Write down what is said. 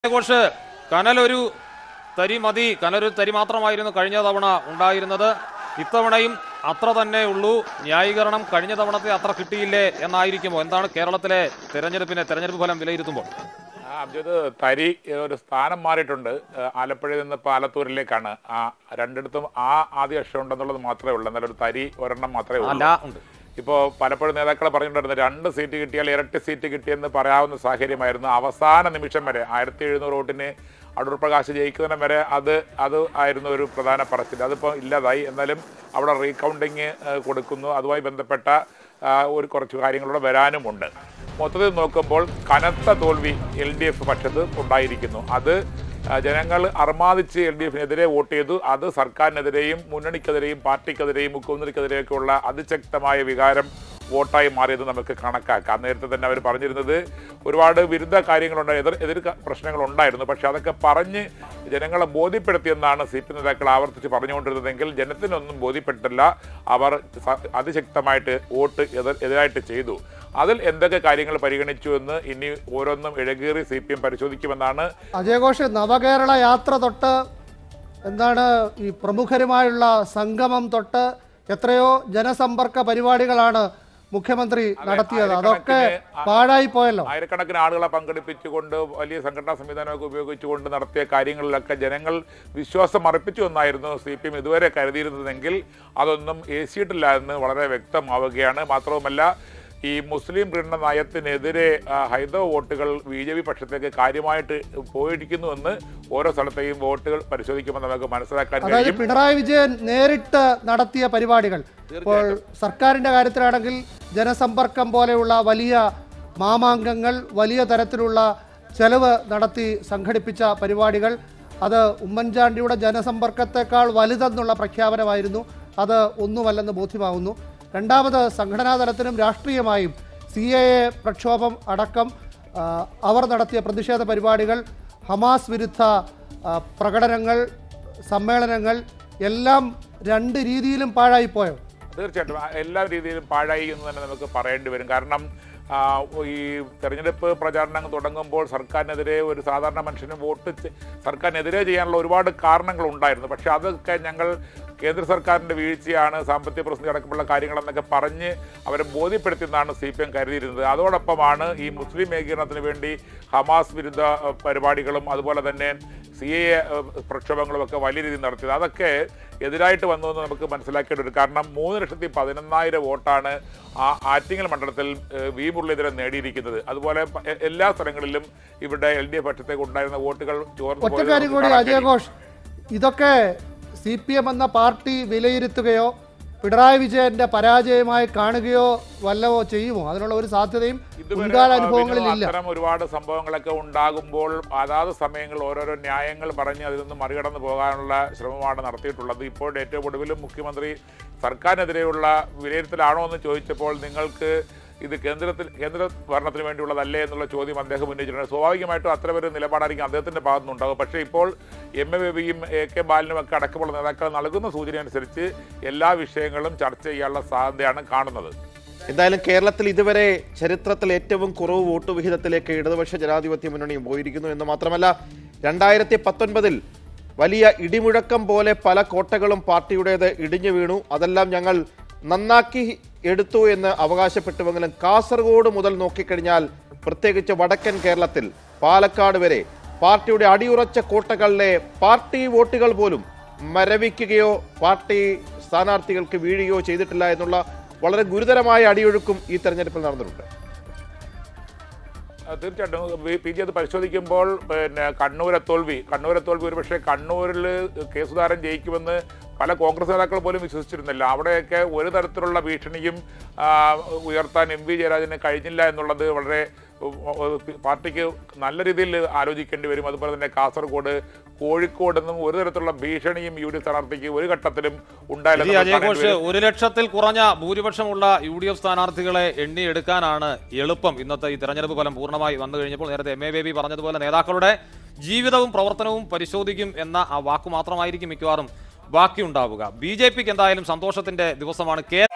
ഘോഷ് കനലൊരു തരി മതി കനലൊരു തരി മാത്രമായിരുന്നു കഴിഞ്ഞ തവണ ഉണ്ടായിരുന്നത് ഇത്തവണയും അത്ര തന്നെ ഉള്ളൂ ന്യായീകരണം കഴിഞ്ഞ തവണത്തെ അത്ര കിട്ടിയില്ലേ എന്നായിരിക്കുമോ എന്താണ് കേരളത്തിലെ തെരഞ്ഞെടുപ്പിനെ തെരഞ്ഞെടുപ്പ് ഫലം വിലയിരുത്തുമ്പോൾ ആ, അബ്ജദ് തരി ഏ, ഒരു സ്ഥാനം മാറിയിട്ടുണ്ട് ഏ, ആലപ്പുഴയിൽ നിന്ന് പാലത്തൂരിലേക്കാണ് ആ രണ്ടിടത്തും ആ ആദ്യ അക്ഷരം ഉണ്ടെന്നുള്ളത് മാത്രമേ ഉള്ളൂ എന്നാലും ഒരു തരി ഒരെണ്ണം മാത്രമേ അല്ല ഉള്ളൂ ഉണ്ട് ഇപ്പോൾ പലപ്പോഴും നേതാക്കൾ പറഞ്ഞിട്ടുണ്ടായിരുന്നു രണ്ട് സീറ്റ് കിട്ടിയാൽ ഇരട്ടി സീറ്റ് കിട്ടിയെന്ന് പറയാവുന്ന സാഹചര്യമായിരുന്നു അവസാന നിമിഷം വരെ ആയിരത്തി എഴുന്നൂറ് വോട്ടിന് അടൂർ പ്രകാശ് ജയിക്കുന്നതിന് വരെ അത് അത് ആയിരുന്നു ഒരു പ്രധാന പറച്ചിൽ അതിപ്പോൾ ഇല്ലാതായി എന്നാലും അവിടെ റീകൗണ്ടിങ് കൊടുക്കുന്നു അതുമായി ബന്ധപ്പെട്ട ആ, ഒരു കുറച്ച് കാര്യങ്ങളൂടെ വരാനുമുണ്ട് മൊത്തത്തിൽ നോക്കുമ്പോൾ കനത്ത തോൽവി എൽ ഡി എഫ് പക്ഷത്ത് ഉണ്ടായിരിക്കുന്നു അത് ആ, ജനങ്ങൾ അർമാദിച്ച് എൽ ഡി എഫിനെതിരെ വോട്ട് ചെയ്തു അത് സർക്കാരിനെതിരെയും മുന്നണിക്കെതിരെയും പാർട്ടിക്കെതിരെയും മുഖ്യമന്ത്രിക്കെതിരെയൊക്കെയുള്ള അതിശക്തമായ വികാരം വോട്ടായി മാറിയത് നമുക്ക് കണക്കാക്കാം നേരത്തെ തന്നെ അവർ പറഞ്ഞിരുന്നത് ഒരുപാട് വിരുദ്ധ കാര്യങ്ങളുണ്ട് എതിർ എതിർ ക- പ്രശ്നങ്ങൾ ഉണ്ടായിരുന്നു പക്ഷെ അതൊക്കെ പറഞ്ഞ് ജനങ്ങളെ ബോധ്യപ്പെടുത്തിയെന്നാണ് സി പി നേതാക്കൾ ആവർത്തിച്ച് പറഞ്ഞുകൊണ്ടിരുന്നതെങ്കിൽ ജനത്തിനൊന്നും ബോധ്യപ്പെട്ടില്ല അവർ സ- അതിശക്തമായിട്ട് വോട്ട് എതിർ എതിരായിട്ട് ചെയ്തു അതിൽ എന്തൊക്കെ കാര്യങ്ങൾ പരിഗണിച്ചു എന്ന് ഇനി ഓരോന്നും ഇഴകേറി സി പി എം പരിശോധിക്കുമെന്നാണ് അജയഘോഷ് നവകേരള യാത്ര തൊട്ട് എന്താണ് ഈ പ്രമുഖരുമായുള്ള സംഗമം തൊട്ട് എത്രയോ ജനസമ്പർക്ക പരിപാടികളാണ് മുഖ്യമന്ത്രി നടത്തിയത് അതൊക്കെ ആയിരക്കണക്കിന് പാഴായി പോയല്ലോ ആയിരക്കണക്കിന് ആളുകളെ പങ്കെടുപ്പിച്ചുകൊണ്ട് വലിയ സംഘടനാ സംവിധാനമൊക്കെ ഉപയോഗിച്ചുകൊണ്ട് നടത്തിയ കാര്യങ്ങളിലൊക്കെ ജനങ്ങൾ വിശ്വാസം അർപ്പിച്ചു എന്നായിരുന്നു സി പി എം ഇതുവരെ കരുതിയിരുന്നതെങ്കിൽ അതൊന്നും ഏശിയിട്ടില്ല എന്ന് വളരെ വ്യക്തമാവുകയാണ് മാത്രവുമല്ല ഈ മുസ്ലിം പ്രീണന നയത്തിനെതിരെ ആ, ഹൈന്ദവ വോട്ടുകൾ ബി ജെ പി പക്ഷത്തേക്ക് കാര്യമായിട്ട് പോയിരിക്കുന്നുവെന്ന് ഓരോ സ്ഥലത്തെയും വോട്ടുകൾ പരിശോധിക്കുമ്പോൾ നമുക്ക് മനസ്സിലാക്കാൻ അതായത് കഴിയും പിണറായി വിജയൻ നേരിട്ട് നടത്തിയ പരിപാടികൾ ഇപ്പോൾ സർക്കാരിന്റെ കാര്യത്തിലാണെങ്കിൽ ജനസമ്പർക്കം പോലെയുള്ള വലിയ മാമാങ്കങ്ങൾ വലിയ തരത്തിലുള്ള ചെലവ് നടത്തി സംഘടിപ്പിച്ച പരിപാടികൾ അത് ഉമ്മൻചാണ്ടിയുടെ ജനസമ്പർക്കത്തെക്കാൾ വലുതെന്നുള്ള പ്രഖ്യാപനമായിരുന്നു അത് ഒന്നുമല്ലെന്ന് ബോധ്യമാവുന്നു രണ്ടാമത് സംഘടനാ തലത്തിലും രാഷ്ട്രീയമായും സി എ എ പ്രക്ഷോഭം അടക്കം ആ, അവർ നടത്തിയ പ്രതിഷേധ പരിപാടികൾ ഹമാസ് വിരുദ്ധ ആ, പ്രകടനങ്ങൾ സമ്മേളനങ്ങൾ എല്ലാം രണ്ട് രീതിയിലും പാഴായിപ്പോയോ തീർച്ചയായിട്ടും ആ എല്ലാ രീതിയിലും പാഴായി എന്ന് തന്നെ നമുക്ക് പറയേണ്ടി വരും കാരണം ആ, ഈ തെരഞ്ഞെടുപ്പ് പ്രചാരണം തുടങ്ങുമ്പോൾ സർക്കാരിനെതിരെ ഒരു സാധാരണ മനുഷ്യന് വോട്ട് ചെ- സർക്കാരിനെതിരെ ചെയ്യാനുള്ള ഒരുപാട് കാരണങ്ങൾ ഉണ്ടായിരുന്നു പക്ഷെ അതൊക്കെ ഞങ്ങൾ കേന്ദ്ര സർക്കാരിന്റെ വീഴ്ചയാണ് സാമ്പത്തിക പ്രതിസന്ധി അടക്കമുള്ള കാര്യങ്ങളെന്നൊക്കെ പറഞ്ഞ് അവരെ ബോധ്യപ്പെടുത്തിയെന്നാണ് സി പി എം കരുതിയിരുന്നത് അതോടൊപ്പമാണ് ഈ മുസ്ലിം ഏകീകരണത്തിന് വേണ്ടി ഹമാസ് വിരുദ്ധ അഹ്, പരിപാടികളും അതുപോലെ തന്നെ സി എ പ്രക്ഷോഭങ്ങളും ഒക്കെ വലിയ രീതിയിൽ നടത്തിയത് അതൊക്കെ എതിരായിട്ട് വന്നു എന്ന് നമുക്ക് മനസ്സിലാക്കേണ്ടി വരും കാരണം മൂന്ന് ലക്ഷത്തി പതിനൊന്നായിരം വോട്ടാണ് ആ ആറ്റിങ്ങൽ മണ്ഡലത്തിൽ ഏഹ്, വി മുരളീധരൻ നേടിയിരിക്കുന്നത് അതുപോലെ പ- എ- എല്ലാ സ്ഥലങ്ങളിലും ഇവിടെ എൽ ഡി എഫ് പക്ഷത്തേക്ക് ഉണ്ടായിരുന്ന വോട്ടുകൾ ചോർന്നു ഒറ്റ പോയത് കാര്യം നമുക്ക് കൂടി കാണാൻ അജയ് കഴിയും. ഘോഷ് ഇതൊക്കെ സി പി എം എന്ന പാർട്ടി വിലയിരുത്തുകയോ പിണറായി വിജയന്റെ പരാജയമായി കാണുകയോ വല്ലവോ ചെയ്യുമോ അതിനുള്ള ഒരു സാധ്യതയും ഇതുവരെ മുൻകാല ആ, അനുഭവങ്ങളിൽ വിനു, ഇല്ല അത്തരം ഒരുപാട് സംഭവങ്ങളൊക്കെ ഉണ്ടാകുമ്പോൾ അതാത് സമയങ്ങളിൽ ഓരോരോ ന്യായങ്ങൾ പറഞ്ഞ് അതിൽ നിന്ന് മറികടന്ന് പോകാനുള്ള ശ്രമമാണ് നടത്തിയിട്ടുള്ളത് ഇപ്പോൾ ഏറ്റവും ഒടുവിലും മുഖ്യമന്ത്രി സർക്കാരിനെതിരെയുള്ള വിലയിരുത്തലാണോ എന്ന് ചോദിച്ചപ്പോൾ നിങ്ങൾക്ക് ഇത് കേന്ദ്രത്തിൽ കേന്ദ്ര ഭരണത്തിന് വേണ്ടിയുള്ളതല്ലേ എന്നുള്ള ചോദ്യം അദ്ദേഹം ഉന്നയിച്ചിട്ടുണ്ട് സ്വാഭാവികമായിട്ടും അത്ര ഒരു നിലപാടായിരിക്കും അദ്ദേഹത്തിന്റെ ഭാഗത്തുനിന്നുണ്ടാകും പക്ഷേ ഇപ്പോൾ എം എ ബേബിയും എ കെ ബാലനും ഒക്കെ അടക്കമുള്ള നേതാക്കൾ നൽകുന്ന സൂചന അനുസരിച്ച് എല്ലാ വിഷയങ്ങളും ചർച്ച ചെയ്യാനുള്ള സാധ്യതയാണ് കാണുന്നത് എന്തായാലും കേരളത്തിൽ ഇതുവരെ ചരിത്രത്തിൽ ഏറ്റവും കുറവ് വോട്ട് വിഹിതത്തിലേക്ക് ഇടതുപക്ഷ ജനാധിപത്യ മുന്നണിയും പോയിരിക്കുന്നു എന്ന് മാത്രമല്ല രണ്ടായിരത്തി പത്തൊൻപതിൽ വലിയ ഇടിമുഴക്കം പോലെ പല കോട്ടകളും പാർട്ടിയുടേത് ഇടിഞ്ഞു വീണു അതെല്ലാം ഞങ്ങൾ നന്നാക്കി എടുത്തു എന്ന് അവകാശപ്പെട്ടുവെങ്കിലും കാസർഗോഡ് മുതൽ നോക്കിക്കഴിഞ്ഞാൽ പ്രത്യേകിച്ച് വടക്കൻ കേരളത്തിൽ പാലക്കാട് വരെ പാർട്ടിയുടെ അടിയുറച്ച കോട്ടകളിലെ പാർട്ടി വോട്ടുകൾ പോലും മരവിക്കുകയോ പാർട്ടി സ്ഥാനാർത്ഥികൾക്ക് വീഴുകയോ ചെയ്തിട്ടില്ല എന്നുള്ള വളരെ ഗുരുതരമായ അടിയൊഴുക്കും ഈ തെരഞ്ഞെടുപ്പിൽ നടന്നിട്ടുണ്ട് ആ, തീർച്ചയായിട്ടും പി- പി ജി അത് പരിശോധിക്കുമ്പോൾ പിന്നെ കണ്ണൂരെ തോൽവി കണ്ണൂരെ തോൽവി ഒരുപക്ഷെ കണ്ണൂരിൽ കെ സുധാകരൻ ജയിക്കുമെന്ന് പല കോൺഗ്രസ് നേതാക്കൾ പോലും വിശ്വസിച്ചിരുന്നില്ല അവിടെയൊക്കെ ഒരു തരത്തിലുള്ള ഭീഷണിയും ആ, ഉയർത്താൻ എം വി ജയരാജന് കഴിഞ്ഞില്ല എന്നുള്ളത് വളരെ ഉം, ഉം, പാർട്ടിക്ക് നല്ല രീതിയിൽ ആലോചിക്കേണ്ടി വരും അതുപോലെ തന്നെ കാസർഗോഡ് കോഴിക്കോട് നിന്നും ഒരു തരത്തിലുള്ള ഭീഷണിയും യു ഡി എഫ് സ്ഥാനാർത്ഥിക്ക് ഒരു ഘട്ടത്തിലും ഉണ്ടായില്ല ജി എന്ന് അജയ് കാണേണ്ടി ഘോഷ് വരും. ഒരു ലക്ഷത്തിൽ കുറഞ്ഞ ഭൂരിപക്ഷമുള്ള യു ഡി എഫ് സ്ഥാനാർത്ഥികളെ എണ്ണിയെടുക്കാനാണ് എളുപ്പം ഇന്നത്തെ ഈ തെരഞ്ഞെടുപ്പ് ഫലം പൂർണ്ണമായി വന്നു കഴിഞ്ഞപ്പോൾ നേരത്തെ എം എ ബേബി പറഞ്ഞതുപോലെ നേതാക്കളുടെ ജീവിതവും പ്രവർത്തനവും പരിശോധിക്കും എന്ന ആ വാക്ക് മാത്രമായിരിക്കും മിക്കവാറും ബാക്കിയുണ്ടാവുക ബി ജെ പിക്ക് എന്തായാലും സന്തോഷത്തിന്റെ ദിവസമാണ് കെ